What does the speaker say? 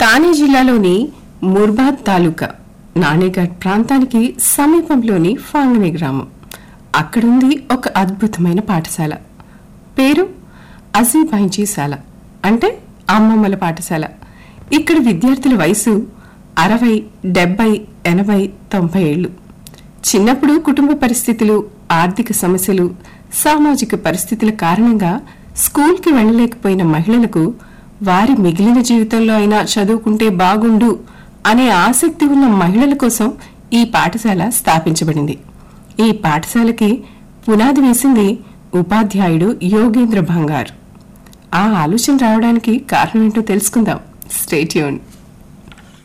తానే జిల్లాలోని ముర్బాద్ తాలూకా నానేఘాట్ ప్రాంతానికి సమీపంలోని ఫాంగనే గ్రామం అక్కడుంది ఒక అద్భుతమైన పాఠశాల పేరు అజీబాయించీశాల అంటే అమ్మమ్మల పాఠశాల ఇక్కడ విద్యార్థుల వయసు అరవై డెబ్బై ఎనభై తొంభై ఏళ్లు చిన్నప్పుడు కుటుంబ పరిస్థితులు ఆర్థిక సమస్యలు సామాజిక పరిస్థితుల కారణంగా స్కూల్కి వెళ్ళలేకపోయిన మహిళలకు వారి మిగిలిన జీవితంలో అయినా చదువుకుంటే బాగుండు అనే ఆసక్తి ఉన్న మహిళల కోసం ఈ పాఠశాల స్థాపించబడింది ఈ పాఠశాలకి పునాది వేసింది ఉపాధ్యాయుడు యోగేంద్ర భంగార్ ఆ ఆలోచన రావడానికి కారణం ఏంటో తెలుసుకుందాం స్టేట్యూన్